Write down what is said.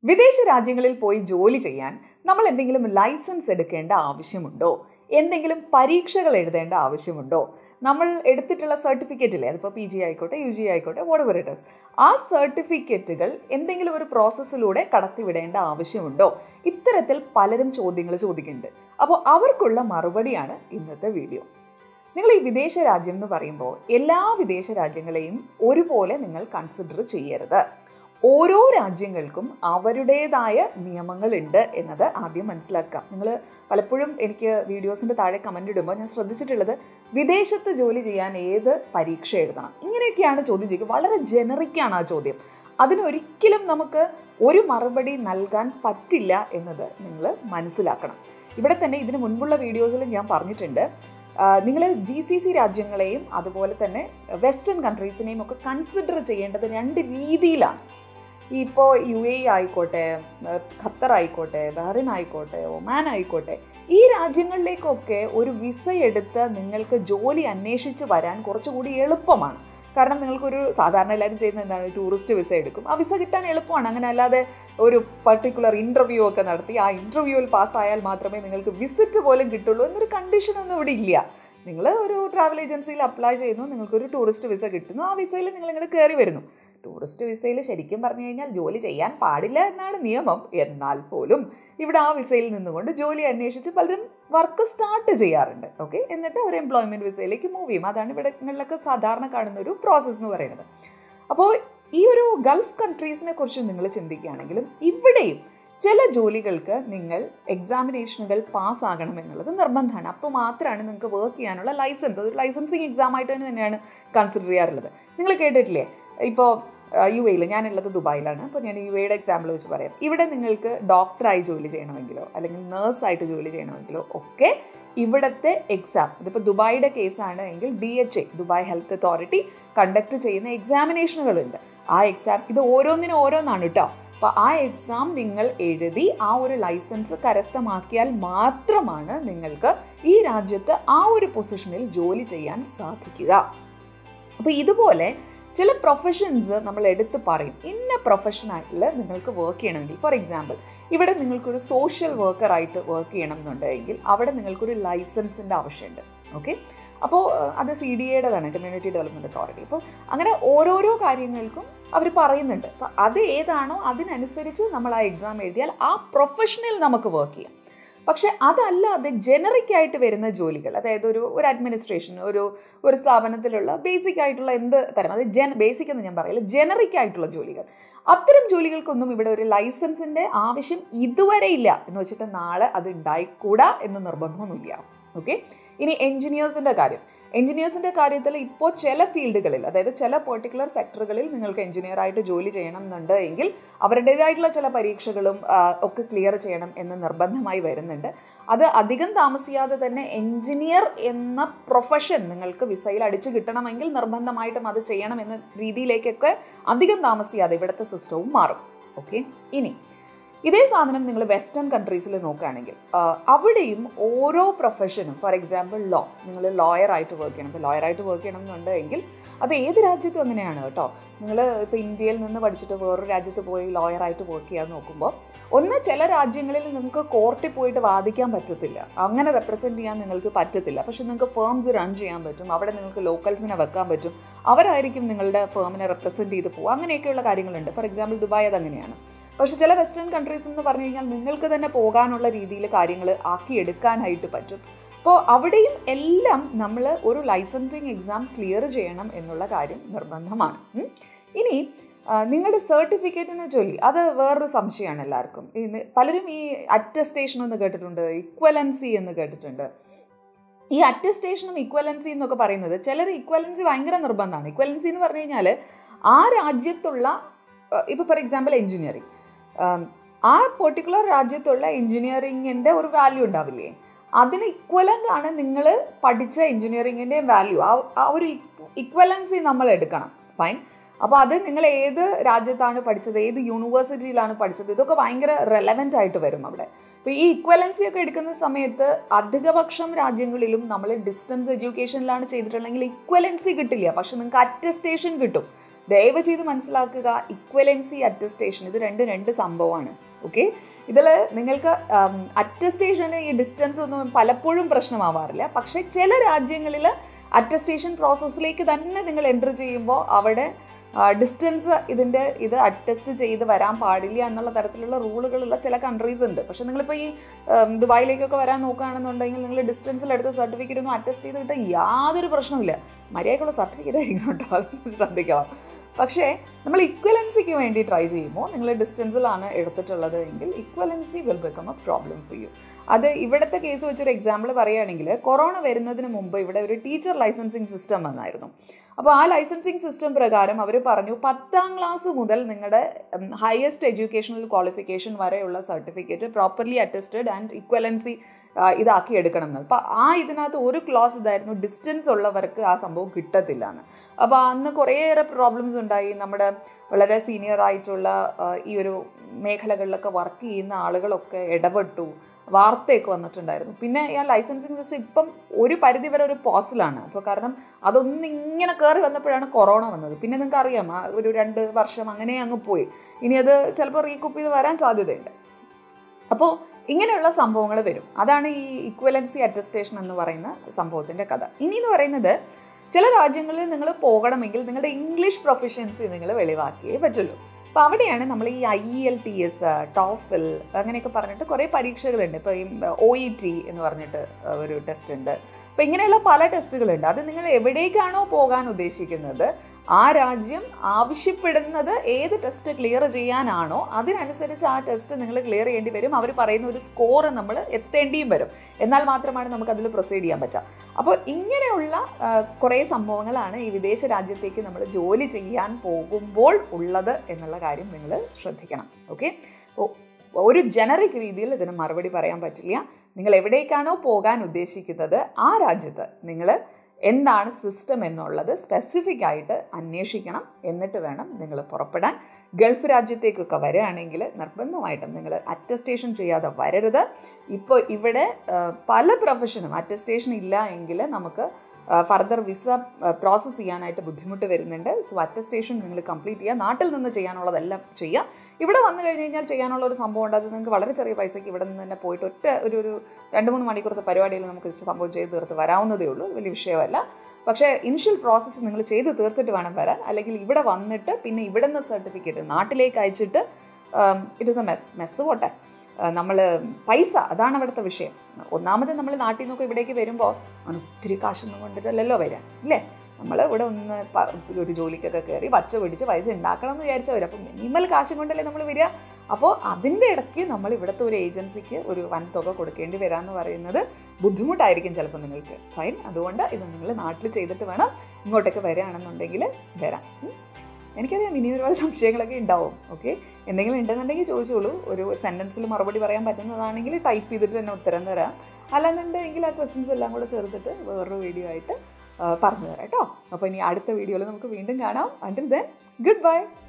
വിദേശ രാജ്യങ്ങളിൽ പോയി ജോലി ചെയ്യാൻ നമ്മൾ എന്തെങ്കിലും ലൈസൻസ് എടുക്കേണ്ട ആവശ്യമുണ്ടോ എന്തെങ്കിലും പരീക്ഷകൾ എഴുതേണ്ട ആവശ്യമുണ്ടോ നമ്മൾ എടുത്തിട്ടുള്ള സർട്ടിഫിക്കറ്റ് ഇല്ലേ അതിപ്പോൾ പി ജി ആയിക്കോട്ടെ യു ജി ആയിക്കോട്ടെ വോട്ട് ഇറ്റ് ഇസ് ആ സർട്ടിഫിക്കറ്റുകൾ എന്തെങ്കിലും ഒരു പ്രോസസ്സിലൂടെ കടത്തിവിടേണ്ട ആവശ്യമുണ്ടോ ഇത്തരത്തിൽ പലരും ചോദ്യങ്ങൾ ചോദിക്കുന്നുണ്ട് അപ്പോൾ അവർക്കുള്ള മറുപടിയാണ് ഇന്നത്തെ വീഡിയോ നിങ്ങൾ ഈ വിദേശ രാജ്യം എന്ന് പറയുമ്പോൾ എല്ലാ വിദേശ രാജ്യങ്ങളെയും ഒരുപോലെ നിങ്ങൾ കൺസിഡർ ചെയ്യരുത് ഓരോ രാജ്യങ്ങൾക്കും അവരുടേതായ നിയമങ്ങളുണ്ട് എന്നത് ആദ്യം മനസ്സിലാക്കുക നിങ്ങൾ പലപ്പോഴും എനിക്ക് വീഡിയോസിൻ്റെ താഴെ കമൻ്റ് ഇടുമ്പോൾ ഞാൻ ശ്രദ്ധിച്ചിട്ടുള്ളത് വിദേശത്ത് ജോലി ചെയ്യാൻ ഏത് പരീക്ഷ എഴുതണം ഇങ്ങനെയൊക്കെയാണ് ചോദ്യം ചോദിക്കുക വളരെ ജനറിക്കാണ് ആ ചോദ്യം അതിനൊരിക്കലും നമുക്ക് ഒരു മറുപടി നൽകാൻ പറ്റില്ല എന്നത് നിങ്ങൾ മനസ്സിലാക്കണം ഇവിടെ തന്നെ ഇതിന് മുൻപുള്ള വീഡിയോസിൽ ഞാൻ പറഞ്ഞിട്ടുണ്ട് നിങ്ങൾ ജി സി സി രാജ്യങ്ങളെയും അതുപോലെ തന്നെ വെസ്റ്റേൺ കൺട്രീസിനെയും ഒക്കെ കൺസിഡർ ചെയ്യേണ്ടത് രണ്ട് രീതിയിലാണ് ഇപ്പോൾ യു എ ആയിക്കോട്ടെ ഖത്തർ ആയിക്കോട്ടെ ബഹ്റിൻ ആയിക്കോട്ടെ ഒമാൻ ആയിക്കോട്ടെ ഈ രാജ്യങ്ങളിലേക്കൊക്കെ ഒരു വിസ എടുത്ത് നിങ്ങൾക്ക് ജോലി അന്വേഷിച്ച് വരാൻ കുറച്ചുകൂടി എളുപ്പമാണ് കാരണം നിങ്ങൾക്കൊരു സാധാരണ എല്ലാവരും ചെയ്യുന്ന എന്താണ് ടൂറിസ്റ്റ് വിസ എടുക്കും ആ വിസ കിട്ടാൻ എളുപ്പമാണ് അങ്ങനെ അല്ലാതെ ഒരു പർട്ടിക്കുലർ ഇൻ്റർവ്യൂ ഒക്കെ നടത്തി ആ ഇൻ്റർവ്യൂവിൽ പാസ്സായാൽ മാത്രമേ നിങ്ങൾക്ക് വിസിറ്റ് പോലും കിട്ടുള്ളൂ എന്നൊരു കണ്ടീഷനൊന്നും ഇവിടെ ഇല്ല നിങ്ങൾ ഒരു ട്രാവൽ ഏജൻസിയിൽ അപ്ലൈ ചെയ്യുന്നു നിങ്ങൾക്കൊരു ടൂറിസ്റ്റ് വിസ കിട്ടുന്നു ആ വിസയിൽ നിങ്ങൾ ഇങ്ങോട്ട് കയറി വരുന്നു ടൂറിസ്റ്റ് വിസയിൽ ശരിക്കും പറഞ്ഞു കഴിഞ്ഞാൽ ജോലി ചെയ്യാൻ പാടില്ല എന്നാണ് നിയമം എന്നാൽ പോലും ഇവിടെ ആ വിസയിൽ നിന്നുകൊണ്ട് ജോലി അന്വേഷിച്ച് പലരും വർക്ക് സ്റ്റാർട്ട് ചെയ്യാറുണ്ട് ഓക്കെ എന്നിട്ട് അവർ എംപ്ലോയ്മെൻറ്റ് വിസയിലേക്ക് മൂവ് ചെയ്യും അതാണ് ഇവിടങ്ങളിലൊക്കെ സാധാരണ കാണുന്ന ഒരു പ്രോസസ്സ് എന്ന് പറയുന്നത് അപ്പോൾ ഈ ഒരു ഗൾഫ് കൺട്രീസിനെ കുറിച്ച് നിങ്ങൾ ചിന്തിക്കുകയാണെങ്കിലും ഇവിടെയും ചില ജോലികൾക്ക് നിങ്ങൾ എക്സാമിനേഷനുകൾ പാസ്സാകണം എന്നുള്ളത് നിർബന്ധമാണ് അപ്പോൾ മാത്രമാണ് നിങ്ങൾക്ക് വർക്ക് ചെയ്യാനുള്ള ലൈസൻസ് അതൊരു ലൈസൻസിങ് എക്സാം ആയിട്ട് തന്നെയാണ് കൺസിഡർ ചെയ്യാറുള്ളത് നിങ്ങൾ കേട്ടിട്ടില്ലേ ഇപ്പോൾ യു എയിൽ ഞാനുള്ളത് ദുബായിലാണ് അപ്പോൾ ഞാൻ യു എയുടെ എക്സാമ്പിൾ വെച്ച് പറയാം ഇവിടെ നിങ്ങൾക്ക് ഡോക്ടറായി ജോലി ചെയ്യണമെങ്കിലോ അല്ലെങ്കിൽ നേഴ്സായിട്ട് ജോലി ചെയ്യണമെങ്കിലോ ഒക്കെ ഇവിടുത്തെ എക്സാം ഇതിപ്പോൾ ദുബായിയുടെ കേസാണ് എങ്കിൽ D H A Dubai health authority conduct ചെയ്യുന്ന എക്സാമിനേഷനുകളുണ്ട് ആ എക്സാം ഇത് ഓരോന്നിനും ഓരോന്നാണ് കേട്ടോ അപ്പോൾ ആ എക്സാം നിങ്ങൾ എഴുതി ആ ഒരു ലൈസൻസ് കരസ്ഥമാക്കിയാൽ മാത്രമാണ് നിങ്ങൾക്ക് ഈ രാജ്യത്ത് ആ ഒരു പൊസിഷനിൽ ജോലി ചെയ്യാൻ സാധിക്കുക അപ്പോൾ ഇതുപോലെ ചില പ്രൊഫഷൻസ് നമ്മൾ എടുത്ത് പറയും ഇന്ന പ്രൊഫഷനായിട്ട് നിങ്ങൾക്ക് വർക്ക് ചെയ്യണമെങ്കിൽ ഫോർ എക്സാമ്പിൾ ഇവിടെ നിങ്ങൾക്കൊരു സോഷ്യൽ വർക്കറായിട്ട് വർക്ക് ചെയ്യണം എന്നുണ്ടെങ്കിൽ അവിടെ നിങ്ങൾക്കൊരു ലൈസൻസിൻ്റെ ആവശ്യമുണ്ട് ഓക്കെ അപ്പോൾ അത് സി ഡി എയുടെ വേണം കമ്മ്യൂണിറ്റി ഡെവലപ്മെൻറ്റ് അതോറിറ്റി അപ്പോൾ അങ്ങനെ ഓരോരോ കാര്യങ്ങൾക്കും അവർ പറയുന്നുണ്ട് അപ്പോൾ അത് ഏതാണോ അതിനനുസരിച്ച് നമ്മൾ ആ എക്സാം എഴുതിയാൽ ആ പ്രൊഫഷനിൽ നമുക്ക് വർക്ക് ചെയ്യാം പക്ഷെ അതല്ലാതെ ജനറിക് ആയിട്ട് വരുന്ന ജോലികൾ അതായത് ഒരു ഒരു അഡ്മിനിസ്ട്രേഷൻ ഒരു ഒരു സ്ഥാപനത്തിലുള്ള ബേസിക് ആയിട്ടുള്ള എന്ത് തരം അത് ജൻ ബേസിക് എന്ന് ഞാൻ പറയില്ല ജനറിക് ആയിട്ടുള്ള ജോലികൾ അത്തരം ജോലികൾക്കൊന്നും ഇവിടെ ഒരു ലൈസൻസിൻ്റെ ആവശ്യം ഇതുവരെ ഇല്ല എന്ന് വെച്ചിട്ട് നാളെ അത് ഉണ്ടായിക്കൂടാ എന്ന് നിർബന്ധമൊന്നുമില്ല ഓക്കെ ഇനി എൻജിനീയേഴ്സിൻ്റെ കാര്യം എൻജിനീയേഴ്സിൻ്റെ കാര്യത്തിൽ ഇപ്പോൾ ചില ഫീൽഡുകളിൽ അതായത് ചില പെർട്ടിക്കുലർ സെക്ടറുകളിൽ നിങ്ങൾക്ക് എഞ്ചിനീയർ ആയിട്ട് ജോലി ചെയ്യണം എന്നുണ്ട് എങ്കിൽ അവരുടേതായിട്ടുള്ള ചില പരീക്ഷകളും ഒക്കെ ക്ലിയർ ചെയ്യണം എന്ന് നിർബന്ധമായി വരുന്നുണ്ട് അത് അധികം താമസിയാതെ തന്നെ എഞ്ചിനീയർ എന്ന പ്രൊഫഷൻ നിങ്ങൾക്ക് വിസയിൽ അടിച്ചു കിട്ടണമെങ്കിൽ നിർബന്ധമായിട്ടും അത് ചെയ്യണം എന്ന രീതിയിലേക്കൊക്കെ അധികം താമസിയാതെ ഇവിടുത്തെ സിസ്റ്റവും മാറും ഓക്കെ ഇനി ഇതേ സാധനം നിങ്ങൾ വെസ്റ്റേൺ കൺട്രീസിൽ നോക്കുകയാണെങ്കിൽ അവിടെയും ഓരോ പ്രൊഫഷനും ഫോർ എക്സാമ്പിൾ ലോ നിങ്ങൾ ലോയർ ആയിട്ട് വർക്ക് ചെയ്യണം ഇപ്പോൾ ലോയർ ആയിട്ട് വർക്ക് ചെയ്യണം എന്നുണ്ടെങ്കിൽ അത് ഏത് രാജ്യത്തും അങ്ങനെയാണ് കേട്ടോ നിങ്ങൾ ഇപ്പോൾ ഇന്ത്യയിൽ നിന്ന് പഠിച്ചിട്ട് വേറൊരു രാജ്യത്ത് പോയി ലോയർ ആയിട്ട് വർക്ക് ചെയ്യാൻ നോക്കുമ്പോൾ ഒന്ന് ചില രാജ്യങ്ങളിൽ നിങ്ങൾക്ക് കോർട്ടിൽ പോയിട്ട് വാദിക്കാൻ പറ്റത്തില്ല അങ്ങനെ റെപ്രസെൻറ്റ് ചെയ്യാൻ നിങ്ങൾക്ക് പറ്റത്തില്ല പക്ഷെ നിങ്ങൾക്ക് ഫേംസ് റൺ ചെയ്യാൻ പറ്റും അവിടെ നിങ്ങൾക്ക് ലോക്കൽസിനെ വെക്കാൻ പറ്റും അവരായിരിക്കും നിങ്ങളുടെ ഫേമിനെ റെപ്രസെൻറ്റ് ചെയ്ത് പോകുക അങ്ങനെയൊക്കെയുള്ള കാര്യങ്ങളുണ്ട് ഫോർ എക്സാമ്പിൾ ദുബായ് അത് അങ്ങനെയാണ് പക്ഷെ ചില വെസ്റ്റേൺ കൺട്രീസ് എന്ന് പറഞ്ഞു കഴിഞ്ഞാൽ നിങ്ങൾക്ക് തന്നെ പോകാനുള്ള രീതിയിൽ കാര്യങ്ങൾ ആക്കിയെടുക്കാനായിട്ട് പറ്റും അപ്പോൾ അവിടെയും എല്ലാം നമ്മൾ ഒരു ലൈസൻസിങ് എക്സാം ക്ലിയർ ചെയ്യണം എന്നുള്ള കാര്യം നിർബന്ധമാണ് ഇനി നിങ്ങളുടെ സർട്ടിഫിക്കറ്റിനെ ചൊല്ലി അത് വേറൊരു സംശയമാണ് എല്ലാവർക്കും പലരും ഈ അറ്റസ്റ്റേഷൻ എന്ന് കേട്ടിട്ടുണ്ട് ഇക്വലൻസി എന്ന് കേട്ടിട്ടുണ്ട് ഈ അറ്റസ്റ്റേഷനും ഇക്വലൻസി എന്നൊക്കെ പറയുന്നത് ചിലർ ഇക്വലൻസി ഭയങ്കര നിർബന്ധമാണ് ഇക്വലൻസി എന്ന് പറഞ്ഞു കഴിഞ്ഞാൽ ആ രാജ്യത്തുള്ള ഇപ്പോൾ ഫോർ എക്സാമ്പിൾ എഞ്ചിനീയറിംഗ് ആ പെർട്ടിക്കുലർ രാജ്യത്തുള്ള എഞ്ചിനീയറിങ്ങിൻ്റെ ഒരു വാല്യൂ ഉണ്ടാവില്ലേ അതിന് ഇക്വലൻ്റ് ആണ് നിങ്ങൾ പഠിച്ച എഞ്ചിനീയറിങ്ങിൻ്റെ വാല്യൂ ആ ആ ഒരു ഇക്വലൻസി നമ്മൾ എടുക്കണം ഫൈൻ അപ്പോൾ അത് നിങ്ങൾ ഏത് രാജ്യത്താണ് പഠിച്ചത് ഏത് യൂണിവേഴ്സിറ്റിയിലാണ് പഠിച്ചത് ഇതൊക്കെ ഭയങ്കര റെലവെൻ്റ് ആയിട്ട് വരും അവിടെ അപ്പോൾ ഈ ഇക്വലൻസി ഒക്കെ എടുക്കുന്ന സമയത്ത് അധികപക്ഷം രാജ്യങ്ങളിലും നമ്മൾ ഡിസ്റ്റൻസ് എഡ്യൂക്കേഷനിലാണ് ചെയ്തിട്ടുണ്ടെങ്കിൽ ഇക്വലൻസി കിട്ടില്ല പക്ഷെ നിങ്ങൾക്ക് അറ്റസ്റ്റേഷൻ കിട്ടും ദയവ് ചെയ്ത് മനസ്സിലാക്കുക ഇക്വലൻസി അറ്റസ്റ്റേഷൻ ഇത് രണ്ട് രണ്ട് സംഭവമാണ് ഓക്കെ ഇതിൽ നിങ്ങൾക്ക് അറ്റസ്റ്റേഷന് ഈ ഡിസ്റ്റൻസ് ഒന്നും പലപ്പോഴും പ്രശ്നമാവാറില്ല പക്ഷേ ചില രാജ്യങ്ങളിൽ അറ്റസ്റ്റേഷൻ പ്രോസസ്സിലേക്ക് തന്നെ നിങ്ങൾ എൻ്റർ ചെയ്യുമ്പോൾ അവിടെ ഡിസ്റ്റൻസ് ഇതിൻ്റെ ഇത് അറ്റസ്റ്റ് ചെയ്ത് വരാൻ പാടില്ല എന്നുള്ള തരത്തിലുള്ള റൂളുകളുള്ള ചില കൺട്രീസ് ഉണ്ട് പക്ഷെ നിങ്ങളിപ്പോൾ ഈ ദുബായിലേക്കൊക്കെ വരാൻ നോക്കുകയാണെന്നുണ്ടെങ്കിൽ നിങ്ങൾ ഡിസ്റ്റൻസിലെടുത്ത് സർട്ടിഫിക്കറ്റ് ഒന്നും അറ്റസ്റ്റ് ചെയ്ത് കിട്ടാൻ യാതൊരു പ്രശ്നവുമില്ല മര്യാദക്കുള്ള സർട്ടിഫിക്കറ്റ് ആയിരിക്കണം കേട്ടോ അത് ശ്രദ്ധിക്കണം പക്ഷേ നമ്മൾ ഇക്വലൻസിക്ക് വേണ്ടി ട്രൈ ചെയ്യുമ്പോൾ നിങ്ങൾ ഡിസ്റ്റൻസിലാണ് എടുത്തിട്ടുള്ളത് എങ്കിൽ equivalency will become a problem for you അത് ഇവിടുത്തെ കേസ് വെച്ചൊരു എക്സാമ്പിൾ പറയുകയാണെങ്കിൽ കൊറോണ വരുന്നതിന് മുമ്പ് ഇവിടെ ഒരു ടീച്ചർ ലൈസൻസിങ് സിസ്റ്റം വന്നായിരുന്നു അപ്പോൾ ആ ലൈസൻസിങ് സിസ്റ്റം പ്രകാരം അവർ പറഞ്ഞു പത്താം ക്ലാസ് മുതൽ നിങ്ങളുടെ ഹയസ്റ്റ് എഡ്യൂക്കേഷണൽ ക്വാളിഫിക്കേഷൻ വരെയുള്ള certificate properly attested and equivalency ഇതാക്കി എടുക്കണം എന്ന് അപ്പോൾ ആ ഇതിനകത്ത് ഒരു ക്ലോസ് ഇതായിരുന്നു ഡിസ്റ്റൻസ് ഉള്ളവർക്ക് ആ സംഭവം കിട്ടത്തില്ല എന്ന് അപ്പോൾ അന്ന് കുറേയേറെ പ്രോബ്ലംസ് ഉണ്ടായി നമ്മുടെ വളരെ സീനിയർ ആയിട്ടുള്ള ഈ ഒരു മേഖലകളിലൊക്കെ വർക്ക് ചെയ്യുന്ന ആളുകളൊക്കെ ഇടപെട്ടു വാർത്തയൊക്കെ വന്നിട്ടുണ്ടായിരുന്നു പിന്നെ ആ ലൈസൻസിങ് സിസ്റ്റം ഇപ്പം ഒരു പരിധി വരെ ഒരു പോസിലാണ് അപ്പോൾ കാരണം അതൊന്നും ഇങ്ങനെ കയറി വന്നപ്പോഴാണ് കൊറോണ വന്നത് പിന്നെ നിങ്ങൾക്ക് അറിയാം ആ ഒരു രണ്ട് വർഷം അങ്ങനെ അങ്ങ് പോയി ഇനി അത് ചിലപ്പോൾ റീകുപ്പ് ചെയ്ത് വരാൻ സാധ്യതയുണ്ട് അപ്പോൾ ഇങ്ങനെയുള്ള സംഭവങ്ങൾ വരും അതാണ് ഈ ഇക്വലൻസി അറ്റസ്റ്റേഷൻ എന്ന് പറയുന്ന സംഭവത്തിൻ്റെ കഥ ഇനി എന്ന് പറയുന്നത് ചില രാജ്യങ്ങളിൽ നിങ്ങൾ പോകണമെങ്കിൽ നിങ്ങളുടെ ഇംഗ്ലീഷ് പ്രൊഫഷൻസി നിങ്ങൾ വെളിവാക്കിയേ പറ്റുള്ളൂ അപ്പോൾ അവിടെയാണ് നമ്മൾ ഈ I E L T S TOEFL അങ്ങനെയൊക്കെ പറഞ്ഞിട്ട് കുറേ പരീക്ഷകളുണ്ട് ഇപ്പോൾ ഈ ഒ ഇ ടി എന്ന് പറഞ്ഞിട്ട് ഒരു ടെസ്റ്റ് ഉണ്ട് അപ്പോൾ ഇങ്ങനെയുള്ള പല ടെസ്റ്റുകളുണ്ട് അത് നിങ്ങൾ എവിടേക്കാണോ പോകാൻ ഉദ്ദേശിക്കുന്നത് ആ രാജ്യം ആവശ്യപ്പെടുന്നത് ഏത് ടെസ്റ്റ് ക്ലിയർ ചെയ്യാനാണോ അതിനനുസരിച്ച് ആ ടെസ്റ്റ് നിങ്ങൾ ക്ലിയർ ചെയ്യേണ്ടി വരും അവർ പറയുന്ന ഒരു സ്കോർ നമ്മൾ എത്തേണ്ടിയും വരും എന്നാൽ മാത്രമാണ് നമുക്ക് അതിൽ പ്രൊസീഡ് ചെയ്യാൻ പറ്റുക അപ്പോൾ ഇങ്ങനെയുള്ള കുറേ സംഭവങ്ങളാണ് ഈ വിദേശ രാജ്യത്തേക്ക് നമ്മൾ ജോലി ചെയ്യാൻ പോകുമ്പോൾ ഉള്ളത് എന്നുള്ള കാര്യം നിങ്ങൾ ശ്രദ്ധിക്കണം ഓക്കെ ഒരു ജനറിക് രീതിയിൽ ഇതിന് മറുപടി പറയാൻ പറ്റില്ല നിങ്ങൾ എവിടേക്കാണോ പോകാൻ ഉദ്ദേശിക്കുന്നത് ആ രാജ്യത്ത് നിങ്ങൾ എന്താണ് സിസ്റ്റം എന്നുള്ളത് സ്പെസിഫിക് ആയിട്ട് അന്വേഷിക്കണം എന്നിട്ട് വേണം നിങ്ങൾ പുറപ്പെടാൻ ഗൾഫ് രാജ്യത്തേക്കൊക്കെ വരികയാണെങ്കിൽ നിർബന്ധമായിട്ടും നിങ്ങൾ അറ്റസ്റ്റേഷൻ ചെയ്യാതെ വരരുത് ഇപ്പോൾ ഇവിടെ പല പ്രൊഫഷനും അറ്റസ്റ്റേഷൻ ഇല്ല എങ്കിൽ നമുക്ക് ഫർദർ വിസ പ്രോസസ്സ് ചെയ്യാനായിട്ട് ബുദ്ധിമുട്ട് വരുന്നുണ്ട് സോ അറ്റസ്റ്റേഷൻ നിങ്ങൾ കംപ്ലീറ്റ് ചെയ്യുക നാട്ടിൽ നിന്ന് ചെയ്യാനുള്ളതെല്ലാം ചെയ്യുക ഇവിടെ വന്നു കഴിഞ്ഞ് കഴിഞ്ഞാൽ ചെയ്യാനുള്ള ഒരു സംഭവം ഉണ്ട് അത് നിങ്ങൾക്ക് വളരെ ചെറിയ പൈസയ്ക്ക് ഇവിടെ നിന്ന് തന്നെ പോയിട്ട് ഒറ്റ ഒരു ഒരു രണ്ട് മൂന്ന് മണിക്കൂറത്തെ പരിപാടിയിൽ നമുക്ക് സംഭവം ചെയ്ത് തീർത്ത് വരാവുന്നതേ ഉള്ളൂ വലിയ വിഷയമല്ല പക്ഷേ ഇനിഷ്യൽ പ്രോസസ്സ് നിങ്ങൾ ചെയ്ത് തീർത്തിട്ട് വേണം വരാൻ അല്ലെങ്കിൽ ഇവിടെ വന്നിട്ട് പിന്നെ ഇവിടെ നിന്ന് സർട്ടിഫിക്കറ്റ് നാട്ടിലേക്ക് അയച്ചിട്ട് it is a mess mess പോട്ടെ നമ്മൾ പൈസ അതാണ് അവിടുത്തെ വിഷയം ഒന്നാമത് നമ്മൾ നാട്ടിൽ നിന്നൊക്കെ ഇവിടേക്ക് വരുമ്പോൾ ഒത്തിരി കാശൊന്നും കൊണ്ടിട്ടല്ലല്ലോ വരാം ഇല്ലേ നമ്മൾ ഇവിടെ ഒന്ന് ഒരു ജോലിക്കൊക്കെ കയറി പച്ച പിടിച്ച് പൈസ ഉണ്ടാക്കണം എന്ന് വിചാരിച്ചാൽ വരും അപ്പം മിനിമൽ കാശും കൊണ്ടല്ലേ നമ്മൾ വരിക അപ്പോൾ അതിൻ്റെ ഇടയ്ക്ക് നമ്മൾ ഇവിടുത്തെ ഒരു ഏജൻസിക്ക് ഒരു വൻ തുക കൊടുക്കേണ്ടി വരാമെന്ന് പറയുന്നത് ബുദ്ധിമുട്ടായിരിക്കും ചിലപ്പോൾ നിങ്ങൾക്ക് ഫൈൻ അതുകൊണ്ട് ഇത് നിങ്ങൾ നാട്ടിൽ ചെയ്തിട്ട് വേണം ഇങ്ങോട്ടേക്ക് വരികയാണെന്നുണ്ടെങ്കിൽ വരാം എനിക്കറിയാം ഇനി ഒരുപാട് സംശയങ്ങളൊക്കെ ഉണ്ടാവും ഓക്കെ എന്തെങ്കിലും ഉണ്ടെന്നുണ്ടെങ്കിൽ ചോദിച്ചോളൂ ഒരു സെൻറ്റൻസിൽ മറുപടി പറയാൻ പറ്റുന്നതാണെങ്കിൽ ടൈപ്പ് ചെയ്തിട്ട് തന്നെ ഉത്തരം തരാം അല്ലാന്നുണ്ടെങ്കിൽ ആ ക്വസ്റ്റ്യൻസ് എല്ലാം കൂടെ ചേർത്തിട്ട് വേറൊരു വീഡിയോ ആയിട്ട് പറഞ്ഞു തരാം കേട്ടോ അപ്പോൾ ഇനി അടുത്ത വീഡിയോയിൽ നമുക്ക് വീണ്ടും കാണാം അണ്ടിൽ ദെൻ ഗുഡ് ബൈ